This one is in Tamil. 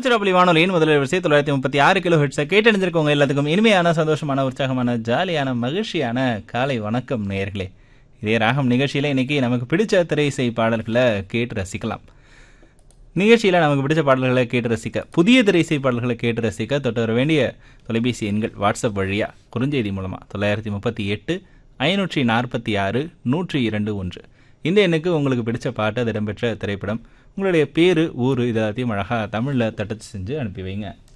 திருச்சிராப்பள்ளி வானொலியின் முதல் வரிசை தொள்ளாயிரத்தி முப்பத்தி ஆறு கிலோ ஹெட்ஸை கேட்டணிஞ்சிருக்கவங்க எல்லாத்துக்கும் இனிமையான சந்தோஷமான உற்சாகமான ஜாலியான மகிழ்ச்சியான காலை வணக்கம் நேயர்களே இதே ராகம் நிகழ்ச்சியில் இன்னைக்கு நமக்கு பிடிச்ச திரை இசை பாடல்களை கேட்டு ரசிக்கலாம் நிகழ்ச்சியில் நமக்கு பிடிச்ச பாடல்களை கேட்டு ரசிக்க புதிய திரை இசை பாடல்களை கேட்டு ரசிக்க தொட்டு வர வேண்டிய தொலைபேசி எண்கள் வாட்ஸ்அப் வழியாக குறுஞ்செய்தி மூலமாக தொள்ளாயிரத்தி முப்பத்தி எட்டு ஐநூற்றி நாற்பத்தி ஆறு நூற்றி இரண்டு ஒன்று இந்த எண்ணுக்கு உங்களுக்கு பிடிச்ச பாட்டு அது இடம்பெற்ற திரைப்படம் உங்களுடைய பேர் ஊர் இது எல்லாத்தையும் அழகாக தமிழில் தட்டச்சு செஞ்சு அனுப்பி வைங்க